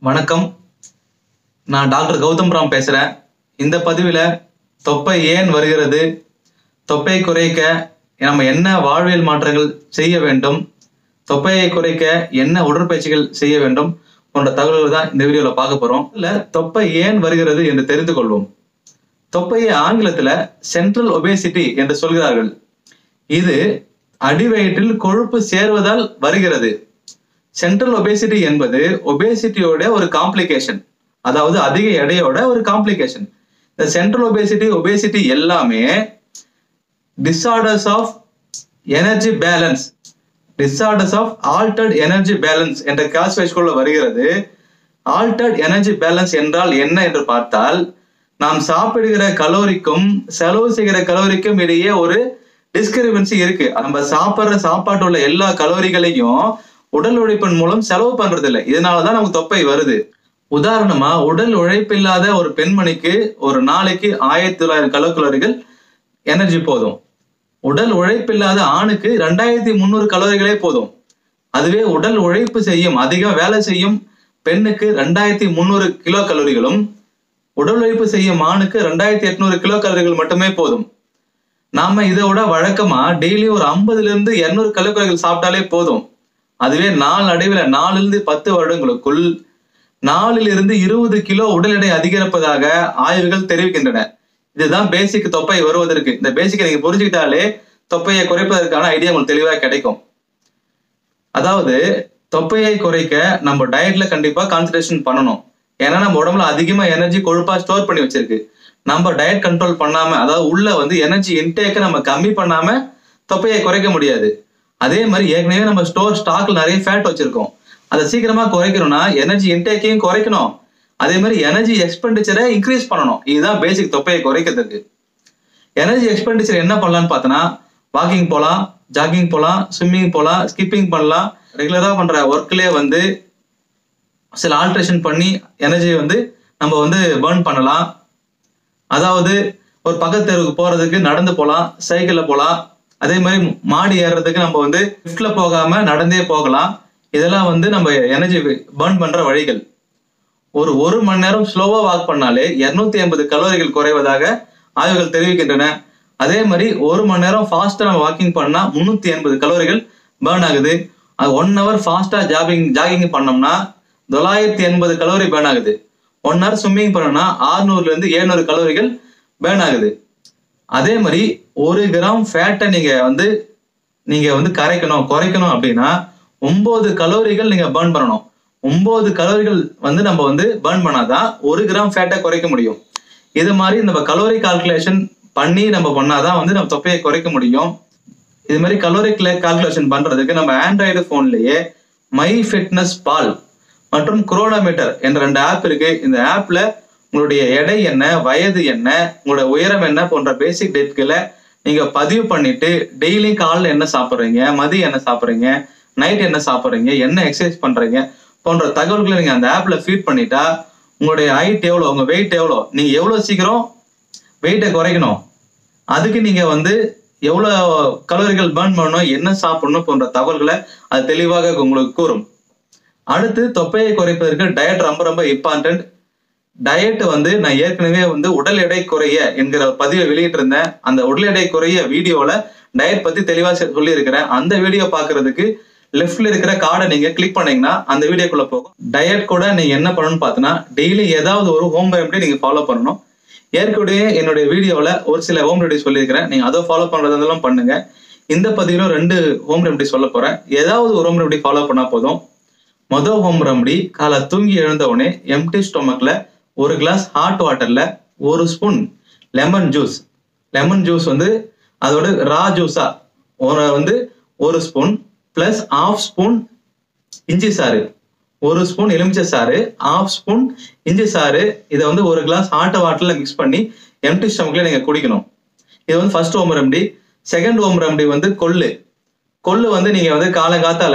வணக்கம் நான் டாக்டர் கௌதம் ராம் பேசுறேன் இந்த பதிவில் தொப்பை ஏன் வருகிறது தொப்பையை குறைக்க நம்ம என்ன வாழ்வியல் மாற்றங்கள் செய்ய வேண்டும் தொப்பையை குறைக்க என்ன உடற்பயிற்சிகள் செய்ய வேண்டும் போன்ற தகவல்கள் தான் இந்த வீடியோவில் பார்க்க போறோம் இல்ல தொப்பை ஏன் வருகிறது என்று தெரிந்து கொள்வோம் தொப்பையை ஆங்கிலத்துல சென்ட்ரல் ஒபேசிட்டி என்று சொல்கிறார்கள் இது அடிவயிற்றில் கொழுப்பு சேர்வதால் வருகிறது சென்ட்ரல் ஒபேசிட்டி என்பது ஒபேசிட்டியோட ஒரு காம்ப்ளிகேஷன் அதாவது அதிக எடையோட ஒரு காம்ப்ளிகேஷன் இந்த சென்ட்ரல் ஒபேசிட்டி ஒபேசிட்டி எல்லாமே disorders of energy balance disorders of altered energy balance என்ற கிளாசிஃபிகேஷனுக்குள்ள வருகிறது ஆல்டர்ட் எனர்ஜி பேலன்ஸ் என்றால் என்ன என்று பார்த்தால் நாம் சாப்பிடுகிற கலோரிக்கும் செலவு செய்கிற கலோரிக்கும் இடையே ஒரு டிஸ்கிரிபன்சி இருக்கு நம்ம சாப்பிடுற சாப்பாட்டு உள்ள எல்லா கலோரிகளையும் உடல் உழைப்பின் மூலம் செலவு பண்றது இல்லை இதனாலதான் நமக்கு தொப்பை வருது உதாரணமா உடல் உழைப்பில்லாத ஒரு பெண்மணிக்கு ஒரு நாளைக்கு ஆயிரத்தி தொள்ளாயிரம் கலோ கலோரிகள் எனர்ஜி போதும் உடல் உழைப்பில்லாத ஆணுக்கு ரெண்டாயிரத்தி முந்நூறு கலோரிகளே போதும் அதுவே உடல் உழைப்பு செய்யும் அதிகம் வேலை செய்யும் பெண்ணுக்கு ரெண்டாயிரத்தி முந்நூறு கிலோ கலோரிகளும் உடல் உழைப்பு செய்யும் ஆணுக்கு ரெண்டாயிரத்தி எட்நூறு கிலோ கலோரிகள் மட்டுமே போதும் நாம இதை விட வழக்கமா டெய்லி ஒரு ஐம்பதுல இருந்து இருநூறு கலோரிகள் சாப்பிட்டாலே போதும் அதுவே நாள் அடைவில் நாலுலேருந்து பத்து வருடங்களுக்குள் நாலில் இருந்து இருபது கிலோ உடல் எடை அதிகரிப்பதாக ஆய்வுகள் தெரிவிக்கின்றன இதுதான் பேசிக் தொப்பை வருவதற்கு இந்த பேசிக்கை நீங்க புரிஞ்சுக்கிட்டாலே தொப்பையை குறைப்பதற்கான ஐடியா உங்களுக்கு தெளிவாக கிடைக்கும் அதாவது தொப்பையை குறைக்க நம்ம டயட்ல கண்டிப்பா கான்சன்ட்ரேஷன் பண்ணணும் ஏன்னா நம்ம உடம்புல அதிகமா எனர்ஜி கொழுப்பா ஸ்டோர் பண்ணி வச்சிருக்கு நம்ம டயட் கண்ட்ரோல் பண்ணாம அதாவது உள்ள வந்து எனர்ஜி இன்டேக்கை நம்ம கம்மி பண்ணாம தொப்பையை குறைக்க முடியாது அதே மாதிரி ஏற்கனவே நம்ம ஸ்டோர் ஸ்டாக்ல நிறைய ஃபேட் வச்சிருக்கோம் அதை சீக்கிரமா குறைக்கணும்னா எனர்ஜி இன்டேக்கையும் குறைக்கணும் அதே மாதிரி எனர்ஜி எக்ஸ்பெண்டிச்சரை இன்க்ரீஸ் பண்ணணும் இதுதான் பேசிக் தொப்பையை குறைக்கிறதுக்கு எனர்ஜி எக்ஸ்பெண்டிச்சர் என்ன பண்ணலாம்னு பார்த்தோன்னா வாக்கிங் போகலாம் ஜாகிங் போகலாம் ஸ்விம்மிங் போகலாம் ஸ்கிப்பிங் பண்ணலாம் ரெகுலராக பண்ணுற ஒர்க்லேயே வந்து சில ஆல்ட்ரேஷன் பண்ணி எனர்ஜியை வந்து நம்ம வந்து பேர்ன் பண்ணலாம் அதாவது ஒரு பக்கத்து தெருவுக்கு போகிறதுக்கு நடந்து போகலாம் சைக்கிளில் போகலாம் அதே மாதிரி மாடி ஏறுறதுக்கு நம்ம வந்து லிஃப்ட்ல போகாம நடந்தே போகலாம் இதெல்லாம் வந்து நம்ம எனர்ஜி பேர்ன் பண்ற வழிகள் ஒரு ஒரு மணி நேரம் ஸ்லோவா வாக் பண்ணாலே இருநூத்தி ஐம்பது கலோரிகள் குறைவதாக ஆய்வுகள் தெரிவிக்கின்றன அதே மாதிரி ஒரு மணி நேரம் ஃபாஸ்டா நம்ம வாக்கிங் பண்ணா முன்னூத்தி எண்பது கலோரிகள் பேர்ன் ஆகுது அது ஒன் ஹவர் ஃபாஸ்டா ஜாகிங் ஜாகிங் பண்ணோம்னா தொள்ளாயிரத்தி எண்பது கலோரி பேர்ன் ஆகுது ஒன் ஹவர் ஸ்விம்மிங் பண்ணோம்னா ஆறுநூறுல இருந்து எழுநூறு கலோரிகள் பேர்ன் ஆகுது அதே மாதிரி ஒரு கிராம் ஃபேட்டை நீங்க வந்து நீங்க வந்து கரைக்கணும் குறைக்கணும் அப்படின்னா ஒன்பது கலோரிகள் நீங்க பேர்ன் பண்ணணும் ஒன்பது கலோரிகள் வந்து நம்ம வந்து பேர்ன் பண்ணாதான் ஒரு கிராம் ஃபேட்டை குறைக்க முடியும் இது மாதிரி நம்ம கலோரி கால்குலேஷன் பண்ணி நம்ம பண்ணாதான் வந்து நம்ம தொப்பையை குறைக்க முடியும் இது மாதிரி கலோரி கால்குலேஷன் பண்றதுக்கு நம்ம ஆண்ட்ராய்டு போன்லயே மை ஃபிட்னஸ் பால் மற்றும் குரோனோமீட்டர் என்ற ரெண்டு ஆப் இருக்கு இந்த ஆப்ல உங்களுடைய எடை என்ன வயது என்ன உங்களோட உயரம் என்ன போன்ற பேசிக் டேட்களை நீங்க பதிவு பண்ணிட்டு டெய்லி காலைல என்ன சாப்பிட்றீங்க மதியம் என்ன சாப்பிட்றீங்க நைட் என்ன சாப்பிட்றீங்க என்ன எக்ஸசைஸ் பண்றீங்க போன்ற தகவல்களை நீங்க அந்த ஆப்ல ஃபீட் பண்ணிட்டா உங்களுடைய ஹைட் எவ்வளோ உங்க வெயிட் எவ்வளோ நீங்க எவ்வளவு சீக்கிரம் வெயிட்டை குறைக்கணும் அதுக்கு நீங்க வந்து எவ்வளோ கலோரிகள் பேர்ன் பண்ணணும் என்ன சாப்பிடணும் போன்ற தகவல்களை அது தெளிவாக உங்களுக்கு கூறும் அடுத்து தொப்பையை குறைப்பதற்கு டயட் ரொம்ப ரொம்ப இம்பார்ட்டன்ட் டயட் வந்து நான் ஏற்கனவே வந்து உடல் எடை குறைய என்கிற பதிவை வெளியிட்டிருந்தேன் அந்த உடல் எடை குறைய வீடியோல டயட் பத்தி தெளிவா சொல்லி இருக்கிறேன் அந்த வீடியோ பாக்குறதுக்கு லெஃப்ட்ல இருக்கிற கார்டை நீங்க கிளிக் பண்ணீங்கன்னா அந்த வீடியோக்குள்ள போகும் டயட் கூட நீங்க என்ன பண்ணணும்னு பார்த்தோன்னா டெய்லி ஏதாவது ஒரு ஹோம் ரெமெடி நீங்க ஃபாலோ பண்ணணும் ஏற்கனவே என்னுடைய வீடியோவில் ஒரு சில ஹோம் ரெமெடி சொல்லியிருக்கிறேன் நீங்க அதை ஃபாலோ பண்றதெல்லாம் பண்ணுங்க இந்த பதிவிலும் ரெண்டு ஹோம் ரெமெடி சொல்ல போறேன் ஏதாவது ஒரு ஹோம் ரெமெடி ஃபாலோ பண்ணா போதும் மொதல் ஹோம் ரெமடி காலை தூங்கி எழுந்த உடனே எம்டி ஸ்டொமக்ல ஒரு கிளாஸ் ஹாட் வாட்டர்ல ஒரு spoon lemon juice lemon juice வந்து அதோட ரா ஜூஸா ஒரு வந்து ஒரு ஸ்பூன் பிளஸ் ஆஃப் ஸ்பூன் இஞ்சி சாறு ஒரு ஸ்பூன் எலுமிச்சை சாறு ஆஃப் ஸ்பூன் இஞ்சி சாறு இதை வந்து ஒரு கிளாஸ் ஹாட் வாட்டர்ல மிக்ஸ் பண்ணி எம்டி ஸ்டொமக்ல நீங்க குடிக்கணும் இது வந்து first home remedy second home remedy வந்து கொள்ளு கொள்ளு வந்து நீங்க வந்து காலங்காத்தால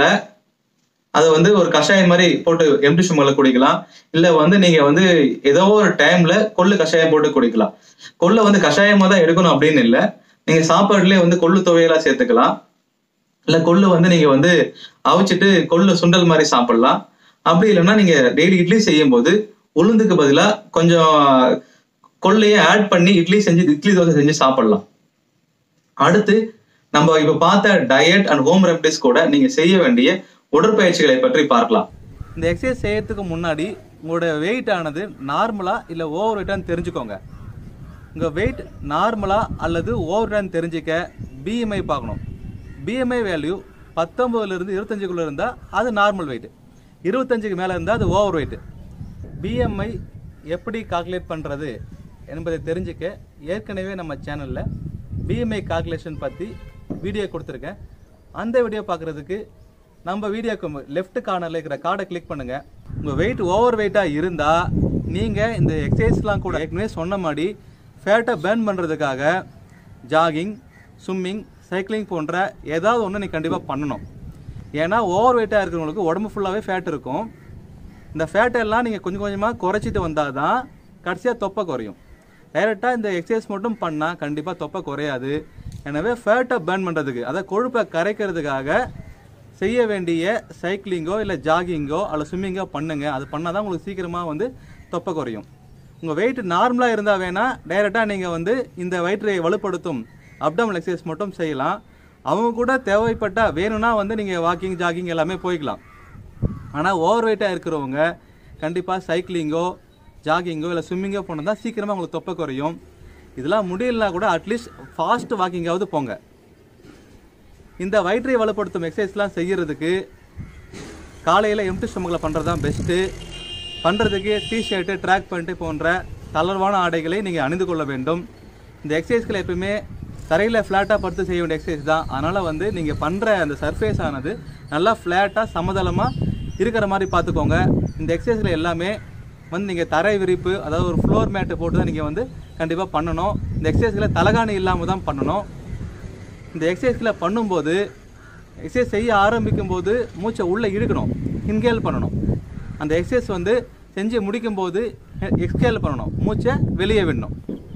அதை வந்து ஒரு கஷாயம் மாதிரி போட்டு எம்டி ஸ்டொமக்ல குடிக்கலாம் இல்ல வந்து நீங்க வந்து ஏதோ ஒரு டைம்ல கொள்ளு கஷாயம் போட்டு குடிக்கலாம் கொள்ளை வந்து கஷாயமா தான் எடுக்கணும் அப்படின்னு இல்லை நீங்க சாப்பாடுலயே வந்து கொள்ளு துவையலா சேர்த்துக்கலாம் இல்ல கொள்ளு வந்து நீங்க வந்து அவிச்சிட்டு கொள்ளு சுண்டல் மாதிரி சாப்பிடலாம் அப்படி இல்லைன்னா நீங்க டெய்லி இட்லி செய்யும் போது உளுந்துக்கு பதிலா கொஞ்சம் கொள்ளையை ஆட் பண்ணி இட்லி செஞ்சு இட்லி தோசை செஞ்சு சாப்பிடலாம் அடுத்து நம்ம இப்ப பார்த்த டயட் அண்ட் ஹோம் ரெமடிஸ் கூட நீங்க செய்ய வேண்டிய உடற்பயிற்சிகளை பற்றி பார்க்கலாம் இந்த எக்ஸசைஸ் செய்யறதுக்கு முன்னாடி உங்களோட வெயிட் ஆனது நார்மலா இல்ல ஓவர் வெயிட்டான்னு தெரிஞ்சுக்கோங்க உங்க வெயிட் நார்மலா அல்லது ஓவர் வெயிட்டான்னு தெரிஞ்சுக்க பிஎம்ஐ பார்க்கணும் பிஎம்ஐ வேல்யூ பத்தொன்பதுல இருந்து இருபத்தஞ்சுக்குள்ள இருந்தா அது நார்மல் வெயிட் இருபத்தஞ்சுக்கு மேல இருந்தா அது ஓவர் வெயிட் பிஎம்ஐ எப்படி கால்குலேட் பண்றது என்பதை தெரிஞ்சுக்க ஏற்கனவே நம்ம சேனல்ல பிஎம்ஐ கால்குலேஷன் பத்தி வீடியோ கொடுத்துருக்கேன் அந்த வீடியோ பார்க்கறதுக்கு நம்ம வீடியோக்கு லெஃப்ட் கார்னர்ல இருக்கிற கார்டை கிளிக் பண்ணுங்க உங்க வெயிட் ஓவர் வெயிட்டா இருந்தா நீங்க இந்த எக்ஸசைஸ்லாம் கூட ஏற்கனவே சொன்ன மாதிரி ஃபேட்டை பேர்ன் பண்றதுக்காக ஜாகிங் ஸ்விம்மிங் சைக்கிளிங் போன்ற ஏதாவது ஒன்று நீ கண்டிப்பாக பண்ணணும் ஏன்னா ஓவர் வெயிட்டாக இருக்கிறவங்களுக்கு உடம்பு ஃபுல்லாகவே ஃபேட் இருக்கும் இந்த ஃபேட்டை எல்லாம் நீங்கள் கொஞ்சம் கொஞ்சமாக குறைச்சிட்டு வந்தால் தான் கடைசியாக தொப்பை குறையும் டைரெக்டாக இந்த எக்ஸசைஸ் மட்டும் பண்ணால் கண்டிப்பாக தொப்பை குறையாது எனவே ஃபேட்டை பேர்ன் பண்ணுறதுக்கு அதாவது கொழுப்பை கரைக்கிறதுக்காக செய்ய வேண்டிய சைக்கிளிங்கோ இல்லை ஜாகிங்கோ அல்ல ஸ்விம்மிங்கோ பண்ணுங்க அது பண்ணால் தான் உங்களுக்கு சீக்கிரமாக வந்து தொப்பை குறையும் உங்கள் வெயிட் நார்மலாக இருந்தால் வேணால் டைரெக்டாக நீங்கள் வந்து இந்த வயிற்றை வலுப்படுத்தும் அப்டாமல் எக்ஸசைஸ் மட்டும் செய்யலாம் அவங்க கூட தேவைப்பட்டா வேணும்னா வந்து நீங்கள் வாக்கிங் ஜாகிங் எல்லாமே போய்க்கலாம் ஆனால் ஓவர் வெயிட்டாக இருக்கிறவங்க கண்டிப்பாக சைக்கிளிங்கோ ஜாகிங்கோ இல்லை ஸ்விம்மிங்கோ போனால் தான் சீக்கிரமாக உங்களுக்கு தொப்பை குறையும் இதெல்லாம் முடியலனா கூட அட்லீஸ்ட் ஃபாஸ்ட் வாக்கிங்காவது போங்க இந்த வயிற்றை வலுப்படுத்தும் எக்ஸசைஸ்லாம் செய்யறதுக்கு காலையில் எம்டி ஸ்டொமக்கில் பண்ணுறது தான் பெஸ்ட்டு பண்ணுறதுக்கு டிஷர்ட்டு ட்ராக் பேண்ட்டு போன்ற தளர்வான ஆடைகளை நீங்கள் அணிந்து கொள்ள வேண்டும் இந்த எக்ஸசைஸ்களை எப்பயுமே தரையில் ஃப்ளாட்டாக படுத்து செய்ய வேண்டிய எக்ஸசைஸ் தான் அதனால் வந்து நீங்கள் பண்ணுற அந்த சர்ஃபேஸ் ஆனது நல்லா ஃப்ளாட்டாக சமதளமாக இருக்கிற மாதிரி பார்த்துக்கோங்க இந்த எக்ஸசைஸ்கள் எல்லாமே வந்து நீங்கள் தரை விரிப்பு அதாவது ஒரு ஃப்ளோர் மேட்டு போட்டு தான் நீங்கள் வந்து கண்டிப்பாக பண்ணணும் இந்த எக்ஸசைஸ்களை தலகாணி இல்லாமல் தான் பண்ணணும் இந்த எக்ஸசைஸ்களை பண்ணும்போது எக்ஸசைஸ் செய்ய ஆரம்பிக்கும் போது மூச்சை உள்ளே இழுக்கணும் இன்கேல் பண்ணணும் அந்த எக்ஸசைஸ் வந்து செஞ்சு முடிக்கும் போது எக்ஸ்கேல் பண்ணணும் மூச்சை வெளியே விடணும்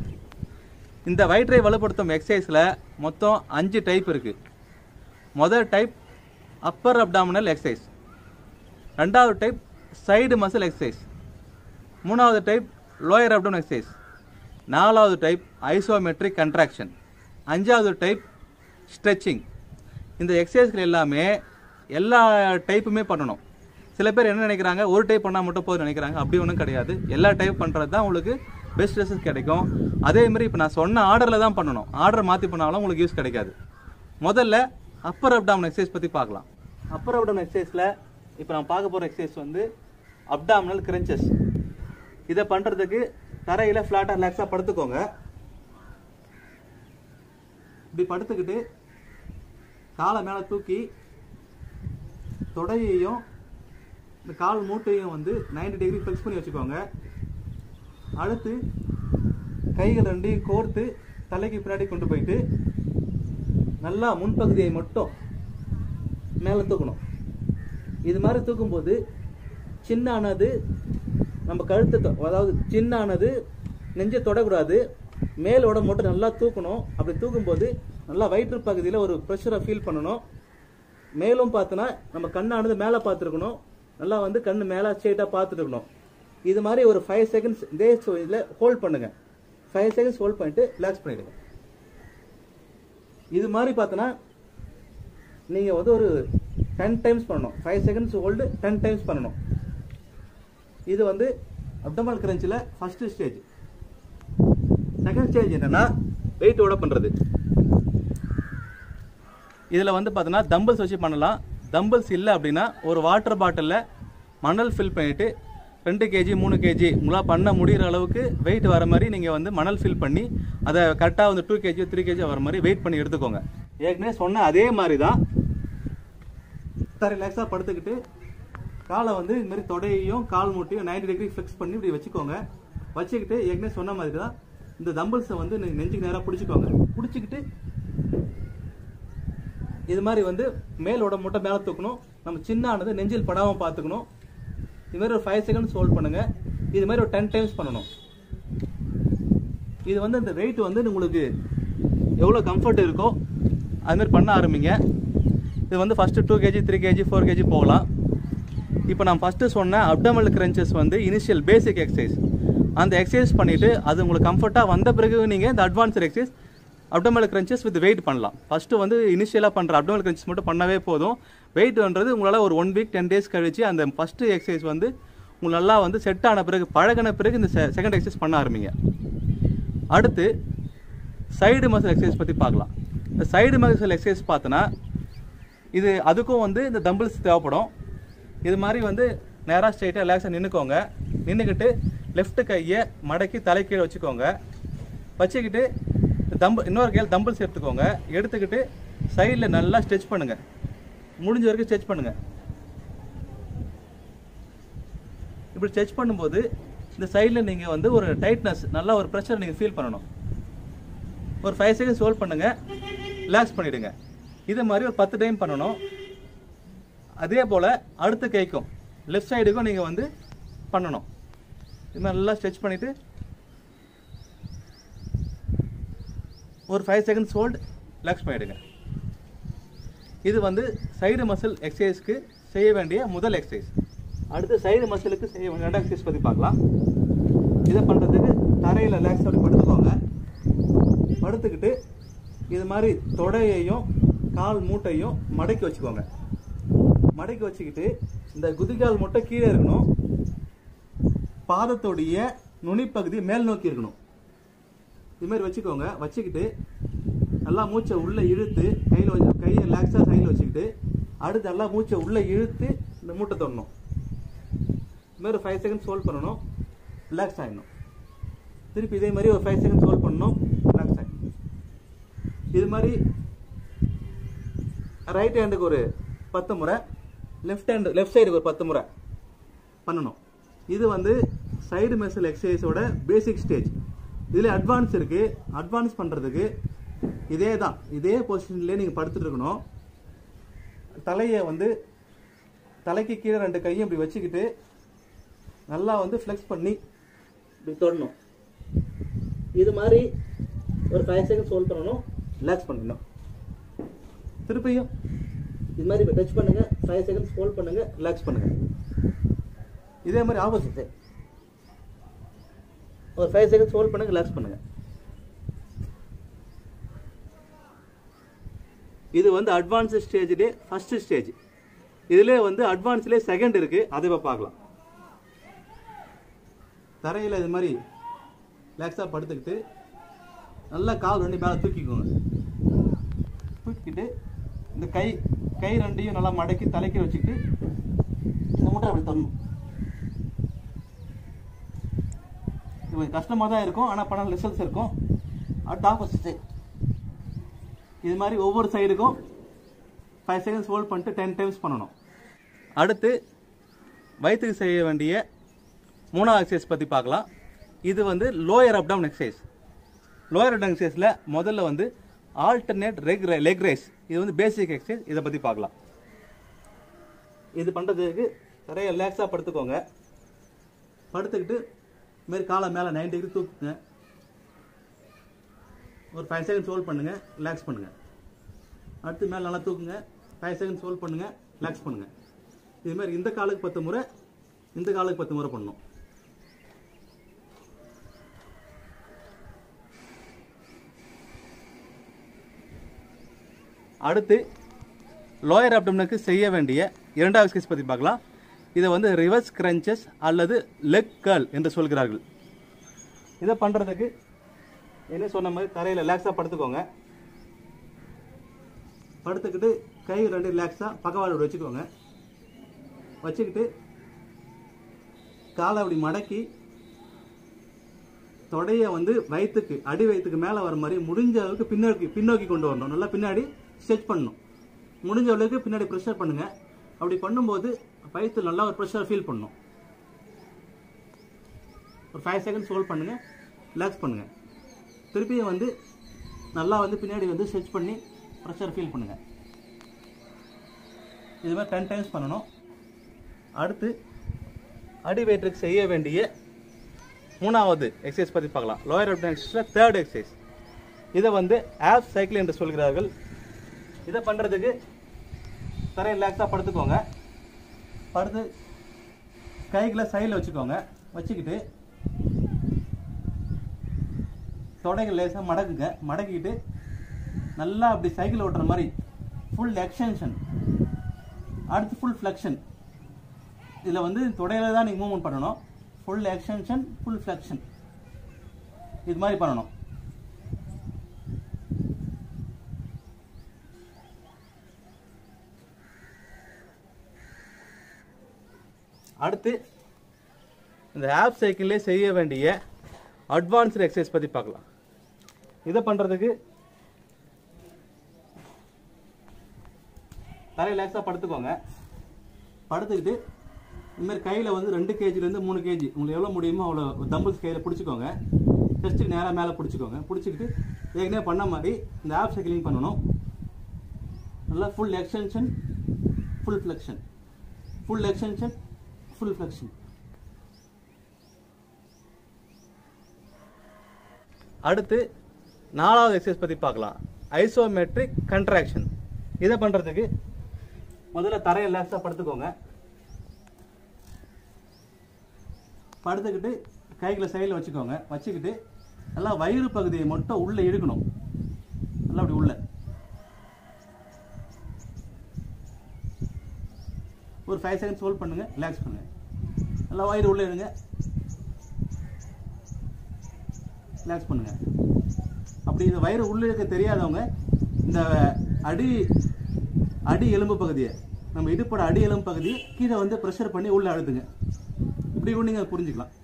இந்த வயிற்றை வலுப்படுத்தும் எக்ஸசைஸில் மொத்தம் அஞ்சு டைப் இருக்குது முதல் டைப் அப்பர் அப்டாமினல் எக்ஸசைஸ் ரெண்டாவது டைப் சைடு மசில் எக்ஸசைஸ் மூணாவது டைப் லோயர் அப்டோன் எக்ஸசைஸ் நாலாவது டைப் ஐசோமெட்ரிக் கன்ட்ராக்ஷன் அஞ்சாவது டைப் ஸ்ட்ரெச்சிங் இந்த எக்ஸசைஸ்கள் எல்லாமே எல்லா டைப்புமே பண்ணணும் சில பேர் என்ன நினைக்கிறாங்க ஒரு டைப் பண்ணால் மட்டும் போதும் நினைக்கிறாங்க அப்படி ஒன்றும் கிடையாது எல்லா டைப் பண்ணுறது தான் உங்களுக்கு பெஸ்ட் ரிசல்ட் கிடைக்கும் அதே மாதிரி இப்போ நான் சொன்ன ஆர்டரில் தான் பண்ணணும் ஆர்டர் மாற்றி பண்ணாலும் உங்களுக்கு யூஸ் கிடைக்காது முதல்ல அப்பர் அப்டாமன் எக்ஸசைஸ் பற்றி பார்க்கலாம் அப்பர் அப்டாமன் எக்ஸசைஸில் இப்போ நான் பார்க்க போகிற எக்ஸசைஸ் வந்து அப்டாமினல் கிரன்ச்சஸ் இதை பண்ணுறதுக்கு தரையில் ஃப்ளாட்டாக ரிலாக்ஸாக படுத்துக்கோங்க இப்படி படுத்துக்கிட்டு காலை மேலே தூக்கி தொடையையும் இந்த கால் மூட்டையும் வந்து 90 டிகிரி ஃபிக்ஸ் பண்ணி வச்சுக்கோங்க அடுத்து கைகள் ரெண்டையும் கோர்த்து தலைக்கு பின்னாடி கொண்டு போயிட்டு நல்லா முன்பகுதியை மட்டும் மேலே தூக்கணும் இது மாதிரி தூக்கும்போது சின்னானது நம்ம கழுத்தை தொ- அதாவது சின்னானது நெஞ்சை தொடக்கூடாது மேலோட மட்டும் நல்லா தூக்கணும் அப்படி தூக்கும்போது நல்லா வயிற்று பகுதியில் ஒரு ப்ரெஷரை ஃபீல் பண்ணணும் மேலும் பார்த்தோன்னா நம்ம கண்ணானது மேலே பார்த்துருக்கணும் நல்லா வந்து கண்ணு மேலே ஸ்ட்ரெயிட்டாக பார்த்துட்டு இருக்கணும் இது மாதிரி ஒரு ஃபைவ் செகண்ட்ஸ் இதே இதில் ஹோல்ட் பண்ணுங்க ஃபைவ் செகண்ட்ஸ் ஹோல்ட் பண்ணிட்டு ரிலாக்ஸ் பண்ணிடுங்க இது மாதிரி பார்த்தோன்னா நீங்கள் வந்து ஒரு டென் டைம்ஸ் பண்ணணும் five seconds hold ten times பண்ணணும் இது வந்து அப்டமல் கிரன்ச்சில் ஃபர்ஸ்ட் ஸ்டேஜ் செகண்ட் ஸ்டேஜ் என்னன்னா வெயிட்டோட பண்ணுறது இதில் வந்து பார்த்தோன்னா தம்பிள்ஸ் வச்சு பண்ணலாம் தம்பிள்ஸ் இல்லை அப்படின்னா ஒரு வாட்டர் பாட்டிலில் மணல் ஃபில் பண்ணிட்டு ரெண்டு கேஜி மூணு கேஜி உங்களால் பண்ண முடிகிற அளவுக்கு வெயிட் வர மாதிரி நீங்கள் வந்து மணல் ஃபில் பண்ணி அதை கரெக்டாக வந்து டூ கேஜி த்ரீ கேஜி வர மாதிரி வெயிட் பண்ணி எடுத்துக்கோங்க ஏற்கனவே சொன்ன அதே மாதிரி தான் ரிலாக்ஸாக படுத்துக்கிட்டு காலை வந்து இது மாதிரி தொடையையும் கால் மூட்டையும் 90 டிகிரி ஃபிக்ஸ் பண்ணி இப்படி வச்சுக்கோங்க வச்சுக்கிட்டு ஏற்கனவே சொன்ன மாதிரி தான் இந்த தம்பிள்ஸை வந்து நீங்க நெஞ்சுக்கு நேராக பிடிச்சிக்கோங்க பிடிச்சிக்கிட்டு இது மாதிரி வந்து மேலோட முட்டை மேலே தூக்கணும் நம்ம சின்னானது நெஞ்சில் படாமல் பார்த்துக்கணும் இது மாதிரி ஒரு ஃபைவ் செகண்ட்ஸ் ஹோல்ட் பண்ணுங்க இது மாதிரி ஒரு டென் டைம்ஸ் பண்ணணும் இது வந்து இந்த வெயிட் வந்து உங்களுக்கு எவ்வளோ கம்ஃபர்ட் இருக்கோ அது மாதிரி பண்ண ஆரம்பிங்க இது வந்து first two KG three KG four KG போகலாம் இப்போ நான் ஃபஸ்ட்டு சொன்ன அப்டமல் கிரன்ச்சஸ் வந்து இனிஷியல் பேசிக் எக்ஸசைஸ் அந்த எக்ஸசைஸ் பண்ணிவிட்டு அது உங்களுக்கு கம்ஃபர்ட்டாக வந்த பிறகு நீங்கள் இந்த advanced exercise abdominal crunches with weight பண்ணலாம் ஃபஸ்ட்டு வந்து இனிஷியலாக பண்ணுற அப்டமல் கிரன்ச்சஸ் மட்டும் பண்ணவே போதும் வெயிட்ன்றது உங்களால் ஒரு ஒன் வீக் டென் டேஸ் கழிச்சு அந்த ஃபஸ்ட்டு எக்ஸசைஸ் வந்து உங்களுக்கு நல்லா வந்து செட் ஆன பிறகு பழகின பிறகு இந்த செகண்ட் எக்ஸசைஸ் பண்ண ஆரம்பிங்க அடுத்து சைடு மசில் எக்ஸசைஸ் பற்றி பார்க்கலாம் இந்த சைடு மசில் எக்ஸசைஸ் பார்த்தோன்னா இது அதுக்கும் வந்து இந்த தம்பிள்ஸ் தேவைப்படும் இது மாதிரி வந்து நேராக ஸ்ட்ரைட்டாக ரிலாக்ஸாக நின்றுக்கோங்க நின்றுக்கிட்டு லெஃப்ட் கையை மடக்கி தலை கீழே வச்சுக்கோங்க வச்சுக்கிட்டு தம்பு இன்னொரு கையில் தம்பிள்ஸ் எடுத்துக்கோங்க எடுத்துக்கிட்டு சைடில் நல்லா ஸ்ட்ரெச் பண்ணுங்கள் முடிஞ்ச வரைக்கும் ஸ்ட்ரெச் பண்ணுங்கள் இப்படி ஸ்ட்ரெச் பண்ணும்போது இந்த சைடில் நீங்கள் வந்து ஒரு டைட்னஸ் நல்லா ஒரு ப்ரெஷர் நீங்கள் ஃபீல் பண்ணணும் ஒரு ஃபைவ் செகண்ட்ஸ் ஹோல்ட் பண்ணுங்கள் ரிலாக்ஸ் பண்ணிவிடுங்க இதே மாதிரி ஒரு பத்து டைம் பண்ணணும் அதே போல் அடுத்த கைக்கும் லெஃப்ட் சைடுக்கும் நீங்கள் வந்து பண்ணணும் இது மாதிரி நல்லா ஸ்ட்ரெச் பண்ணிவிட்டு ஒரு ஃபைவ் செகண்ட்ஸ் ஹோல்ட் ரிலாக்ஸ் பண்ணிவிடுங்க இது வந்து சைடு மசில் எக்ஸசைஸ்க்கு செய்ய வேண்டிய முதல் எக்ஸசைஸ் அடுத்து சைடு மசிலுக்கு செய்ய வேண்டிய ரெண்டாவது எக்ஸசைஸ் பற்றி பார்க்கலாம் இதை பண்ணுறதுக்கு தரையில் ரிலாக்ஸ் அப்படி படுத்துக்கோங்க படுத்துக்கிட்டு இது மாதிரி தொடையையும் கால் மூட்டையும் மடக்கி வச்சுக்கோங்க மடக்கி வச்சுக்கிட்டு இந்த குதிகால் மூட்டை கீழே இருக்கணும் பாதத்துடைய நுனிப்பகுதி மேல் நோக்கி இருக்கணும் இது மாதிரி வச்சுக்கோங்க வச்சுக்கிட்டு நல்லா மூச்சை உள்ளே இழுத்து கையில் வச்சு கையை ரிலாக்ஸாக சைடில் வச்சுக்கிட்டு அடுத்து நல்லா மூச்சை உள்ளே இழுத்து இந்த மூட்டை தொடணும் இது மாதிரி ஃபைவ் செகண்ட்ஸ் ஹோல்ட் பண்ணணும் ரிலாக்ஸ் ஆகிடணும் திருப்பி இதே மாதிரி ஒரு ஃபைவ் செகண்ட்ஸ் ஹோல்ட் பண்ணணும் ரிலாக்ஸ் ஆகிடணும் இது மாதிரி ரைட் ஹேண்டுக்கு ஒரு பத்து முறை லெஃப்ட் ஹேண்டு லெஃப்ட் சைடுக்கு ஒரு பத்து முறை பண்ணணும் இது வந்து சைடு மெசல் எக்ஸசைஸோட பேசிக் ஸ்டேஜ் இதில் அட்வான்ஸ் இருக்குது அட்வான்ஸ் பண்ணுறதுக்கு இதே தான் இதே பொசிஷன்லேயே நீங்கள் படுத்துட்டு இருக்கணும் தலையை வந்து தலைக்கு கீழே ரெண்டு கையும் இப்படி வச்சுக்கிட்டு நல்லா வந்து ஃப்ளெக்ஸ் பண்ணி இப்படி தொடணும் இது மாதிரி ஒரு ஃபைவ் செகண்ட்ஸ் ஹோல்ட் பண்ணணும் ரிலாக்ஸ் பண்ணணும் திருப்பியும் இது மாதிரி டச் பண்ணுங்க ஃபைவ் செகண்ட்ஸ் ஹோல்ட் பண்ணுங்க ரிலாக்ஸ் பண்ணுங்க இதே மாதிரி ஆப்போசிட் ஒரு ஃபைவ் செகண்ட்ஸ் ஹோல்ட் பண்ணுங்க ரிலாக்ஸ் பண்ணுங்க இது வந்து அட்வான்ஸ் ஸ்டேஜ்லேயே ஃபர்ஸ்ட் ஸ்டேஜ் இதிலே வந்து அட்வான்ஸ்லேயே செகண்ட் இருக்கு அதை இப்போ பார்க்கலாம் தரையில் இது மாதிரி ரிலாக்ஸாக படுத்துக்கிட்டு நல்லா கால் ரெண்டு மேலே தூக்கிக்கோங்க தூக்கிட்டு இந்த கை கை ரெண்டையும் நல்லா மடக்கி தலைக்கு வச்சுக்கிட்டு இந்த மூட்டை அப்படி தரணும் இது கொஞ்சம் கஷ்டமாக தான் இருக்கும் ஆனால் பண்ண ரிசல்ட்ஸ் இருக்கும் அடுத்த ஆப்போசிட் இது மாதிரி ஒவ்வொரு சைடுக்கும் ஃபைவ் செகண்ட்ஸ் ஹோல்ட் பண்ணிட்டு டென் டைம்ஸ் பண்ணணும் அடுத்து வயிற்றுக்கு செய்ய வேண்டிய மூணாவது எக்ஸசைஸ் பற்றி பார்க்கலாம் இது வந்து lower abdomen exercise lower abdomen எக்ஸசைஸில் முதல்ல வந்து ஆல்டர்னேட் ரெக் லெக் ரேஸ் இது வந்து பேசிக் எக்ஸசைஸ் இதை பற்றி பார்க்கலாம் இது பண்ணுறதுக்கு நிறைய ரிலாக்ஸாக படுத்துக்கோங்க படுத்துக்கிட்டு இதுமாரி காலை மேலே நைன் டிகிரி தூக்குங்க ஒரு ஃபைவ் செகண்ட்ஸ் ஹோல்ட் பண்ணுங்கள் ரிலாக்ஸ் பண்ணுங்கள் அடுத்து மேலே நல்லா தூக்குங்க ஃபைவ் செகண்ட்ஸ் ஹோல்ட் பண்ணுங்கள் ரிலாக்ஸ் பண்ணுங்கள் இது மாதிரி இந்த காலுக்கு பத்து முறை இந்த காலுக்கு பத்து முறை பண்ணணும் அடுத்து லோயர் அப்டம்னுக்கு செய்ய வேண்டிய இரண்டாவது எக்ஸசைஸ் பற்றி பார்க்கலாம் இதை வந்து ரிவர்ஸ் கிரன்ச்சஸ் அல்லது லெக் கர்ல் என்று சொல்கிறார்கள் இதை பண்ணுறதுக்கு என்ன சொன்ன மாதிரி தரையில் ரிலாக்ஸாக படுத்துக்கோங்க படுத்துக்கிட்டு கை ரெண்டு ரிலாக்ஸாக பக்கவாடு வச்சுக்கோங்க வச்சுக்கிட்டு காலை அப்படி மடக்கி தொடையை வந்து வயிற்றுக்கு அடி வயிற்றுக்கு மேலே வர மாதிரி முடிஞ்ச அளவுக்கு பின்னோக்கி பின்னோக்கி கொண்டு வரணும் நல்லா பின்னாடி ஸ்ட்ரெச் பண்ணணும் முடிஞ்ச அளவுக்கு பின்னாடி ப்ரெஷர் பண்ணுங்க அப்படி பண்ணும்போது வயிற்று நல்லா ஒரு ப்ரெஷர் ஃபீல் பண்ணணும் ஒரு ஃபைவ் செகண்ட்ஸ் ஹோல்ட் பண்ணுங்க ரிலாக்ஸ் பண்ணுங்க திருப்பியும் வந்து நல்லா வந்து பின்னாடி வந்து ஸ்ட்ரெச் பண்ணி ப்ரெஷர் ஃபீல் பண்ணுங்க இது மாதிரி டென் டைம்ஸ் பண்ணணும் அடுத்து அடி வயிற்றுக்கு செய்ய வேண்டிய மூணாவது எக்ஸசைஸ் பற்றி பார்க்கலாம் லோயர் அப்டன் எக்ஸசைஸில் தேர்ட் எக்ஸசைஸ் இதை வந்து ஆப் சைக்கிள் என்று சொல்கிறார்கள் இதை பண்ணுறதுக்கு தரையை ரிலாக்ஸாக படுத்துக்கோங்க படுத்து கைகளை சைடில் வச்சுக்கோங்க வச்சுக்கிட்டு தொடைகள் லேசாக மடக்குங்க மடக்கிட்டு நல்லா அப்படி சைக்கிள் ஓட்டுற மாதிரி ஃபுல் எக்ஸ்டென்ஷன் அடுத்து ஃபுல் ஃப்ளெக்ஷன் இதில் வந்து தொடையில தான் நீங்கள் மூவ்மெண்ட் பண்ணணும் ஃபுல் எக்ஸ்டென்ஷன் ஃபுல் ஃப்ளெக்ஷன் இது மாதிரி பண்ணணும் அடுத்து இந்த ஆப் சைக்கிள்லே செய்ய வேண்டிய அட்வான்ஸ்டு எக்ஸசைஸ் பற்றி பார்க்கலாம் இதை பண்ணுறதுக்கு தலை லேக்ஸாக படுத்துக்கோங்க படுத்துக்கிட்டு இந்தமாதிரி கையில் வந்து ரெண்டு கேஜிலேருந்து மூணு கேஜி உங்களுக்கு எவ்வளோ முடியுமோ அவ்வளோ தம்பிள்ஸ் கையில் பிடிச்சிக்கோங்க செஸ்ட்டுக்கு நேராக மேலே பிடிச்சிக்கோங்க பிடிச்சிக்கிட்டு ஏற்கனவே பண்ண மாதிரி இந்த ஆப் சைக்கிளிங் பண்ணணும் நல்லா full extension full flexion full extension full flexion அடுத்து நாலாவது எக்ஸசைஸ் பற்றி பார்க்கலாம் ஐசோமெட்ரிக் கண்ட்ராக்ஷன் இதை பண்ணுறதுக்கு முதல்ல தரையை லேசாக படுத்துக்கோங்க படுத்துக்கிட்டு கைகளை சைடில் வச்சுக்கோங்க வச்சுக்கிட்டு நல்லா வயிறு பகுதியை மட்டும் உள்ளே இழுக்கணும் நல்லா அப்படி உள்ள ஒரு ஃபைவ் செகண்ட்ஸ் ஹோல்ட் பண்ணுங்க ரிலாக்ஸ் பண்ணுங்க நல்லா வயிறு உள்ளே இழுங்க ரிலாக்ஸ் பண்ணுங்க அப்படி இந்த வயிறு உள்ளே இருக்க தெரியாதவங்க இந்த அடி அடி எலும்பு பகுதியை நம்ம இடுப்போட அடி எலும்பு பகுதியை கீழே வந்து ப்ரெஷர் பண்ணி உள்ளே அழுத்துங்க இப்படி கூட நீங்கள் புரிஞ்சுக்கலாம்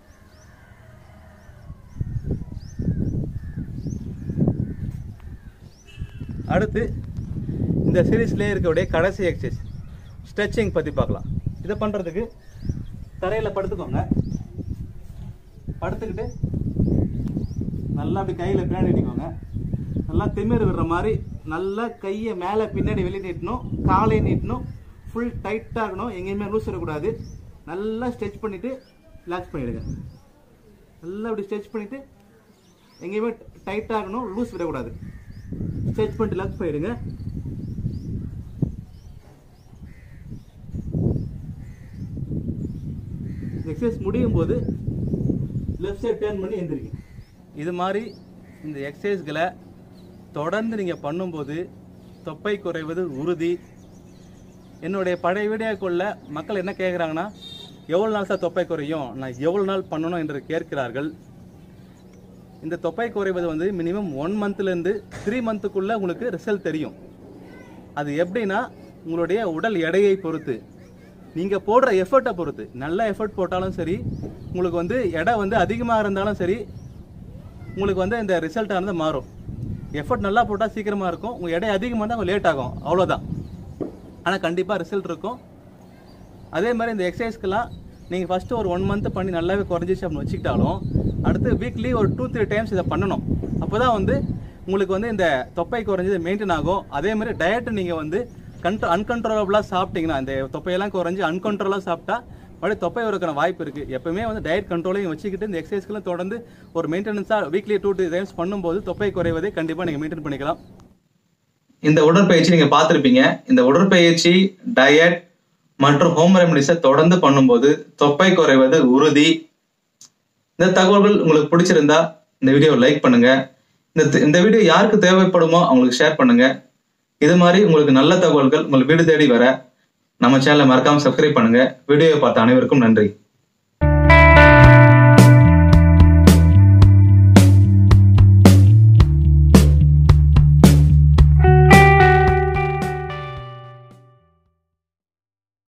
அடுத்து இந்த சீரீஸ்லேயே இருக்கக்கூடிய கடைசி எக்ஸசைஸ் ஸ்ட்ரெச்சிங் பற்றி பார்க்கலாம் இதை பண்ணுறதுக்கு தரையில் படுத்துக்கோங்க படுத்துக்கிட்டு நல்லா அப்படி கையில் பின்னாடி நீட்டிக்கோங்க நல்லா திமிர் விடுற மாதிரி நல்லா கையை மேலே பின்னாடி வெளியே நீட்டணும் காலை நீட்டணும் ஃபுல் டைட்டாக இருக்கணும் எங்கேயுமே லூஸ் விடக்கூடாது நல்லா ஸ்ட்ரெச் பண்ணிவிட்டு ரிலாக்ஸ் பண்ணிவிடுங்க நல்லா அப்படி ஸ்ட்ரெச் பண்ணிவிட்டு எங்கேயுமே டைட்டாக இருக்கணும் லூஸ் விடக்கூடாது ஸ்ட்ரெச் பண்ணிட்டு ரிலாக்ஸ் பண்ணிவிடுங்க எக்ஸசைஸ் முடியும் போது லெஃப்ட் சைட் டேர்ன் பண்ணி எந்திரிங்க இது மாதிரி இந்த எக்ஸசைஸ்களை தொடர்ந்து நீங்கள் பண்ணும்போது தொப்பை குறைவது உறுதி என்னுடைய பழைய வீடியோக்குள்ள மக்கள் என்ன கேட்குறாங்கன்னா எவ்வளோ நாள் சார் தொப்பை குறையும் நான் எவ்வளோ நாள் பண்ணணும் என்று கேட்கிறார்கள் இந்த தொப்பை குறைவது வந்து மினிமம் ஒன் மந்த்லேருந்து த்ரீ மந்த்துக்குள்ளே உங்களுக்கு ரிசல்ட் தெரியும் அது எப்படின்னா உங்களுடைய உடல் எடையை பொறுத்து நீங்கள் போடுற எஃபர்ட்டை பொறுத்து நல்ல எஃபர்ட் போட்டாலும் சரி உங்களுக்கு வந்து எடை வந்து அதிகமாக இருந்தாலும் சரி உங்களுக்கு வந்து இந்த ரிசல்ட் ஆனது மாறும் எஃபர்ட் நல்லா போட்டால் சீக்கிரமாக இருக்கும் உங்கள் எடை அதிகமாக இருந்தால் லேட் ஆகும் அவ்வளோதான் ஆனால் கண்டிப்பாக ரிசல்ட் இருக்கும் அதே மாதிரி இந்த எக்ஸசைஸ்க்கெல்லாம் நீங்கள் ஃபஸ்ட்டு ஒரு ஒன் மந்த் பண்ணி நல்லாவே குறைஞ்சிச்சு அப்படின்னு வச்சுக்கிட்டாலும் அடுத்து வீக்லி ஒரு டூ த்ரீ டைம்ஸ் இதை பண்ணணும் அப்போ தான் வந்து உங்களுக்கு வந்து இந்த தொப்பை குறைஞ்சது மெயின்டைன் ஆகும் அதே மாதிரி டயட்டு நீங்கள் வந்து கண்ட்ரோ அன்கண்ட்ரோலபிளாக சாப்பிட்டீங்கன்னா இந்த தொப்பையெல்லாம் குறைஞ்சி அன்கண்ட்ரோலாக சாப்பிட்டா மறுபடியும் தொப்பை வரக்கான வாய்ப்பு இருக்குது எப்பவுமே வந்து டயட் கண்ட்ரோலையும் வச்சுக்கிட்டு இந்த எக்ஸசைஸ்க்கெல்லாம் தொடர்ந்து ஒரு மெயின்டெனன்ஸாக வீக்லி டூ த்ரீ டைம்ஸ் பண்ணும்போது தொப்பை குறைவதை கண்டிப்பாக நீங்கள் மெயின்டைன் பண்ணிக்கலாம் இந்த உடற்பயிற்சி நீங்க பார்த்திருப்பீங்க இந்த உடற்பயிற்சி டயட் மற்றும் ஹோம் ரெமடிஸை தொடர்ந்து பண்ணும்போது தொப்பை குறைவது உறுதி இந்த தகவல்கள் உங்களுக்கு பிடிச்சிருந்தா இந்த வீடியோவை லைக் பண்ணுங்க இந்த இந்த வீடியோ யாருக்கு தேவைப்படுமோ அவங்களுக்கு ஷேர் பண்ணுங்க இது மாதிரி உங்களுக்கு நல்ல தகவல்கள் உங்கள் வீடு தேடி வர நம்ம சேனலை மறக்காம சப்ஸ்கிரைப் பண்ணுங்க வீடியோவை பார்த்த அனைவருக்கும் நன்றி